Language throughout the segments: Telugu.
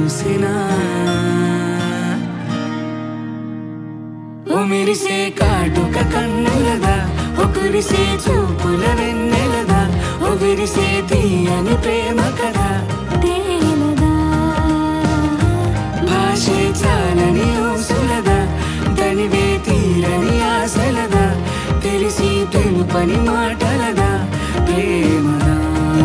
చూసినా ఓ మెరిసే కాటుక కన్నులదా ఓ కురిసే చూపుల వెన్నెలదా ఓ విరిసే తీయని ప్రేమ కదా తేలదా భాషే చాలని ఊసులదా తనివే తీరని ఆశలదా తెలిసి తెలుపని మాటలదా ప్రేమదా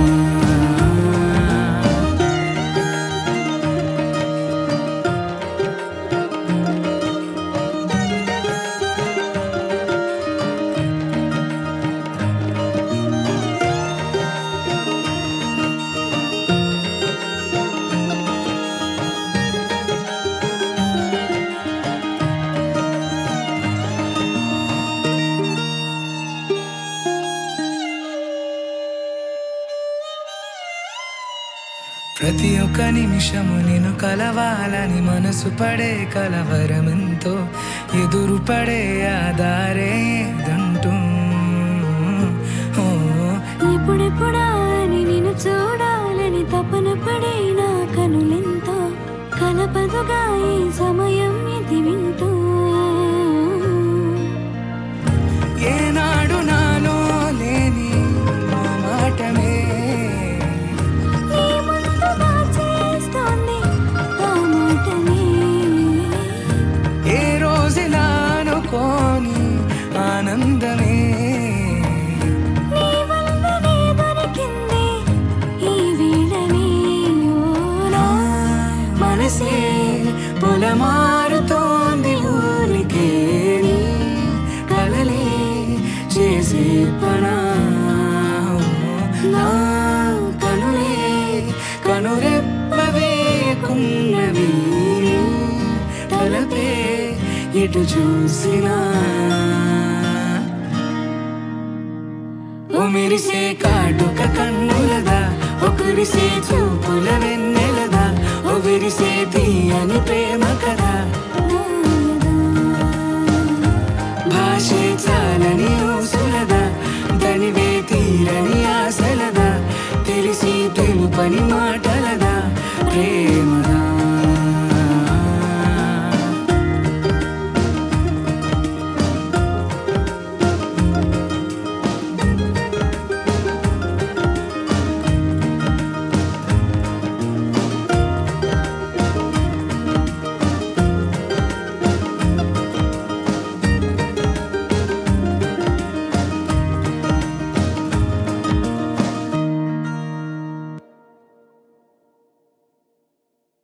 ప్రతి ఒక్క నిమిషము నేను కలవాలని మనసు పడే కలవరమెంతో ఎదురు పడే ఆధారే ఏదంటూ ఓ, ఎప్పుడెప్పుడా అని నిన్ను చూడాలని తపన పడే నా కనులెంతో కలపదుగా ఈ సమయం ఇది వింటూ ఏనాడు నాలో లేని నా మాటమే నీ ముందు దాచేస్తోంది ఆ మాటనే ఏ రోజులా అనుకోని ఆనందమే నీ వల్లనే దొరికింది ఈ వేళనే ఓ నా మనసే పొలమారుతోంది ఊరికే నీ కలలే చేసే పనా నా కనులే కనురెప్పవేకున్నవి తలపే ఎటు చూసినా ఓ మెరిసే కాటుక కన్నులదా ఓ కురిసే చూపుల వెన్నెలదా ఓ విరిసే తీయని ప్రేమ కదా